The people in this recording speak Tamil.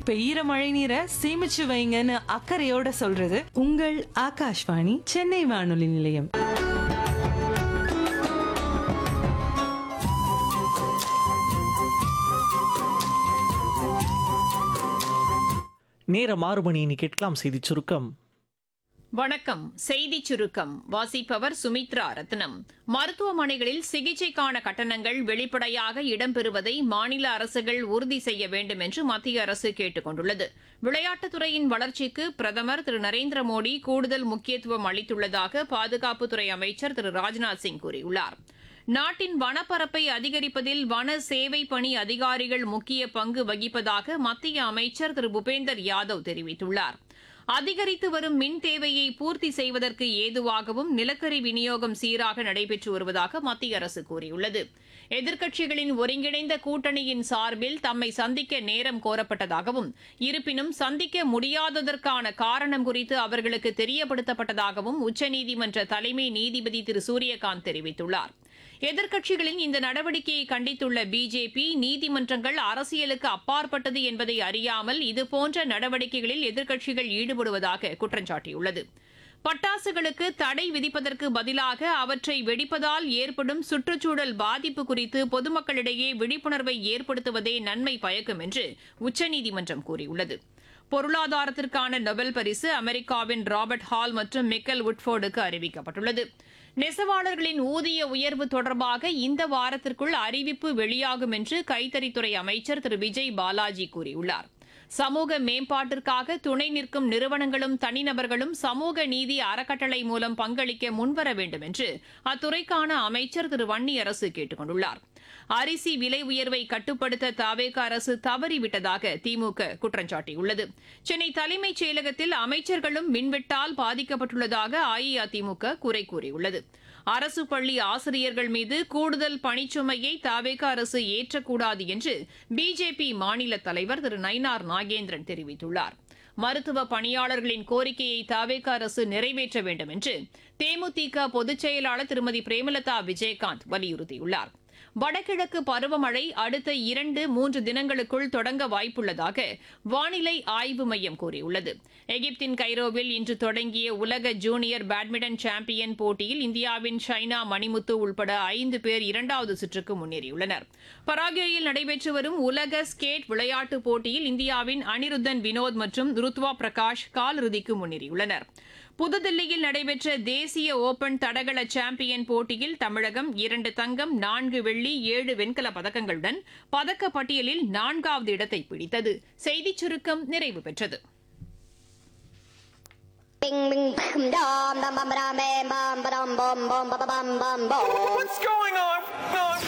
பெய்யற மழை நீரை சேமிச்சு வைங்கன்னு அக்கறையோட சொல்றது உங்கள் ஆகாஷ்வாணி சென்னை வானொலி நிலையம் நேரம் ஆறு மணி இனி கேட்கலாம் செய்தி சுருக்கம் வணக்கம் செய்திச் சுருக்கம் வாசிப்பவர் சுமித்ரா ரத்னம் மருத்துவமனைகளில் சிகிச்சைக்கான கட்டணங்கள் வெளிப்படையாக இடம்பெறுவதை மாநில அரசுகள் உறுதி செய்ய வேண்டும் என்று மத்திய அரசு கேட்டுக் கொண்டுள்ளது விளையாட்டுத்துறையின் வளர்ச்சிக்கு பிரதமர் திரு நரேந்திர மோடி கூடுதல் முக்கியத்துவம் அளித்துள்ளதாக பாதுகாப்புத்துறை அமைச்சர் திரு ராஜ்நாத் சிங் கூறியுள்ளார் நாட்டின் வனப்பரப்பை அதிகரிப்பதில் வன சேவை பணி அதிகாரிகள் முக்கிய பங்கு வகிப்பதாக மத்திய அமைச்சர் திரு பூபேந்தர் யாதவ் தெரிவித்துள்ளார் அதிகரித்து வரும் மின் தேவையை பூர்த்தி செய்வதற்கு ஏதுவாகவும் நிலக்கரி விநியோகம் சீராக நடைபெற்று வருவதாக மத்திய அரசு கூறியுள்ளது எதிர்க்கட்சிகளின் ஒருங்கிணைந்த கூட்டணியின் சார்பில் தம்மை சந்திக்க நேரம் கோரப்பட்டதாகவும் இருப்பினும் சந்திக்க முடியாததற்கான காரணம் குறித்து அவர்களுக்கு தெரியப்படுத்தப்பட்டதாகவும் உச்சநீதிமன்ற தலைமை நீதிபதி திரு சூரியகாந்த் தெரிவித்துள்ளார் எதிர்க்கட்சிகளின் இந்த நடவடிக்கையை கண்டித்துள்ள பிஜேபி நீதிமன்றங்கள் அரசியலுக்கு அப்பாற்பட்டது என்பதை அறியாமல் இதுபோன்ற நடவடிக்கைகளில் எதிர்க்கட்சிகள் ஈடுபடுவதாக குற்றம் சாட்டியுள்ளது பட்டாசுகளுக்கு தடை விதிப்பதற்கு பதிலாக அவற்றை வெடிப்பதால் ஏற்படும் சுற்றுச்சூழல் பாதிப்பு குறித்து பொதுமக்களிடையே விழிப்புணர்வை ஏற்படுத்துவதே நன்மை பயக்கும் என்று உச்சநீதிமன்றம் கூறியுள்ளது பொருளாதாரத்திற்கான நொபல் பரிசு அமெரிக்காவின் ராபர்ட் ஹால் மற்றும் மிக்கல் உட்ஃபோர்டுக்கு அறிவிக்கப்பட்டுள்ளது நெசவாளர்களின் ஊதிய உயர்வு தொடர்பாக இந்த வாரத்திற்குள் அறிவிப்பு வெளியாகும் என்று கைத்தறித்துறை அமைச்சர் திரு விஜய் பாலாஜி கூறியுள்ளார் சமூக மேம்பாட்டிற்காக துணை நிற்கும் நிறுவனங்களும் தனிநபர்களும் சமூக நீதி அறக்கட்டளை மூலம் பங்களிக்க முன்வர வேண்டும் என்று அத்துறைக்கான அமைச்சர் திரு வன்னியரசு கேட்டுக் கொண்டுள்ளார் அரிசி விலை உயர்வை கட்டுப்படுத்த தாவேக அரசு தவறிவிட்டதாக திமுக குற்றம் சாட்டியுள்ளது சென்னை தலைமைச் செயலகத்தில் அமைச்சர்களும் மின்வெட்டால் பாதிக்கப்பட்டுள்ளதாக அஇஅதிமுக குறை கூறியுள்ளது அரசு பள்ளி ஆசிரியர்கள் மீது கூடுதல் பணிச்சுமையை தாவேக அரசு ஏற்றக்கூடாது என்று பிஜேபி மாநில தலைவர் திரு நயினார் நாகேந்திரன் தெரிவித்துள்ளார் மருத்துவ பணியாளர்களின் கோரிக்கையை தாவேக அரசு நிறைவேற்ற வேண்டும் என்று தேமுதிக பொதுச் செயலாளர் திருமதி பிரேமலதா விஜயகாந்த் வலியுறுத்தியுள்ளார் வடகிழக்கு பருவமழை அடுத்த இரண்டு மூன்று தினங்களுக்குள் தொடங்க வாய்ப்புள்ளதாக வானிலை ஆய்வு மையம் கூறியுள்ளது எகிப்தின் கைரோவில் இன்று தொடங்கிய உலக ஜூனியர் பேட்மிண்டன் சாம்பியன் போட்டியில் இந்தியாவின் ஷைனா மணிமுத்து உள்பட ஐந்து பேர் இரண்டாவது சுற்றுக்கு முன்னேறியுள்ளனர் பராகுவேயில் நடைபெற்று வரும் உலக ஸ்கேட் விளையாட்டுப் போட்டியில் இந்தியாவின் அனிருத்தன் வினோத் மற்றும் ருத்வா பிரகாஷ் காலிறுதிக்கு முன்னேறியுள்ளனர் புதுதில்லியில் நடைபெற்ற தேசிய ஓபன் தடகள சாம்பியன் போட்டியில் தமிழகம் இரண்டு தங்கம் நான்கு வெள்ளி ஏழு வெண்கல பதக்கங்களுடன் பதக்க பட்டியலில் நான்காவது இடத்தை பிடித்தது செய்திச் சுருக்கம் நிறைவு பெற்றது Bing bing bam dum dum bum bam bam bum bum bum bum bum bum bum bum. What's going on?